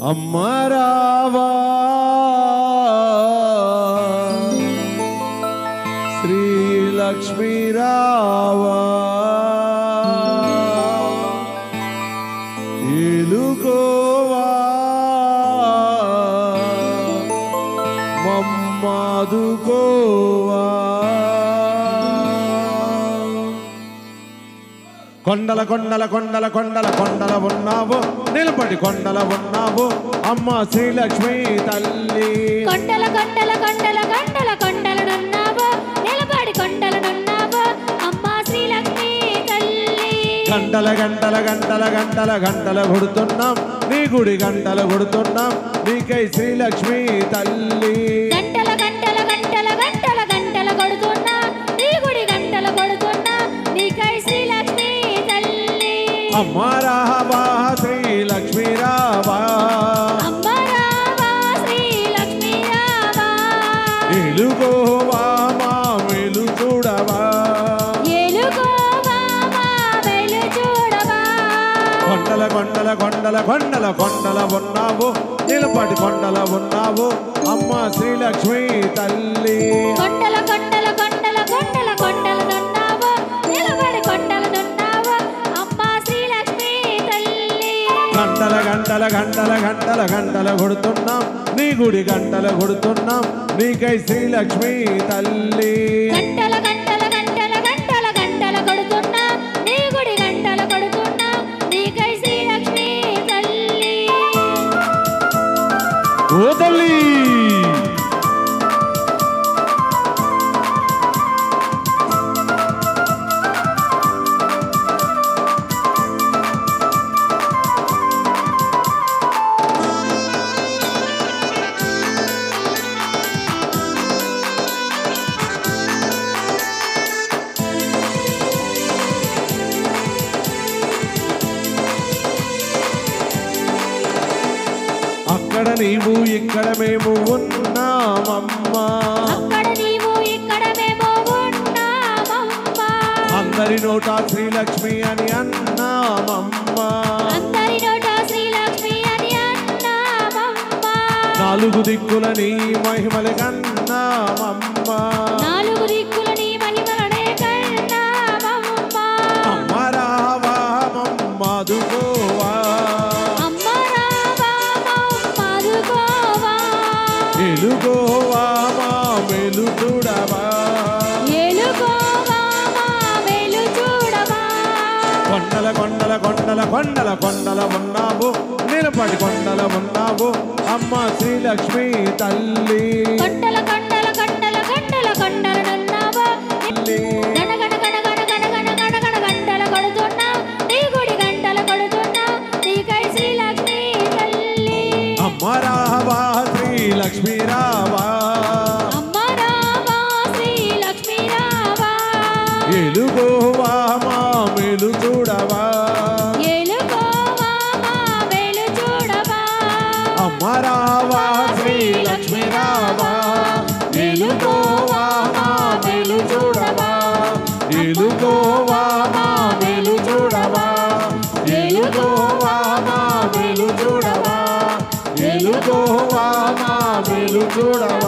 అమ్మ రావా శ్రీ లక్ష్మీ రావా ఏలుకోవా మమ్మాదుకోవా కొండల కొండల కొండల కొండల కొండల ఉన్నావు నిలబడి కొండల ఉన్నావు అమ్మ శ్రీలక్ష్మి తల్లి కొండల కొండల కొండల కొండల కొండలనున్నావు నిలబడి కొండలనున్నావు అమ్మ శ్రీలక్ష్మి తల్లి గంటల గంటల గంటల గంటల గంటల కొడుతున్నాం నీ గుడి గంటల కొడుతున్నాం నీకై శ్రీలక్ష్మి తల్లి గంటల గంటల గంటల గంటల గంటల కొడుతున్నా నీ గుడి గంటల కొడుతున్నా నీకై శ్రీలక్ష్మి తల్లి అమ్మ రావా శ్రీలక్ష్మి రావా అమ్మ రావా శ్రీలక్ష్మి రావా ఎలుగోవా మా మేలు చూడవా ఏలుకోవా మా వెలు చూడవా కొండల కొండల కొండల కొండల కొండల ఉన్నావు నిలబడి కొండల ఉన్నావు అమ్మ శ్రీలక్ష్మి తల్లి కొండల కొండల కొండల కొండల కొండలనున్నావు నిలబడి కొండలనున్నావు అమ్మ శ్రీలక్ష్మి తల్లి గంటల గంటల గంటల గంటల గంటల కొడుతున్నాం నీ గుడి గంటల కొడుతున్నాం నీకై శ్రీలక్ష్మి తల్లి గంటల గంటల గంటల గంటల గంటల కొడుతున్నా నీ గుడి గంటల కొడుతున్నా నీకై శ్రీలక్ష్మి తల్లి ఓ తల్లి అక్కడ నీవు ఇక్కడ మేము ఉన్నామమ్మా అక్కడ నీవు ఇక్కడ మేము ఉన్నామమ్మా అందరి నోట శ్రీలక్ష్మి అని అన్నామమ్మా అందరి నోట శ్రీలక్ష్మి అని అన్నామమ్మా నాలుగు దిక్కుల నీ మహిమల కన్నామమ్మా నాలుగు దిక్కుల నీ మహిమలనే కన్నామమ్మా అమ్మ రావా మమ్మాదుకోవా అమ్మ రావా మమ్మాదుకోవా ఎలుగోవా మా మేలు చూడవా ఏలుకోవా మా వెలు చూడవా కొండల కొండల కొండల కొండల కొండల ఉన్నావు నిలబడి కొండల ఉన్నావు అమ్మ శ్రీలక్ష్మి తల్లి కొండల కొండల కొండల కొండల కొండలనున్నావా తల్లి గణగణ గణగణ గణగణ గణగణ గంటల కొడుతున్నా నీ గుడి గంటల కొడుతున్నా నీకై శ్రీలక్ష్మి తల్లి అమ్మ రావా శ్రీలక్ష్మి రావా అమ్మ రావా శ్రీలక్ష్మి రావా ఎలుగోవా మా మేలు చూడవా ఏలుకోవా మా వెలు చూడవా అమ్మ రావా శ్రీలక్ష్మి రావా ఎలుగోవా మా మేలు చూడవా ఎలుగోవా మా మేలు చూడవా ఎలుగోవా మా మేలు చూడవా ఎలుగోవా మా మేలు చూడవా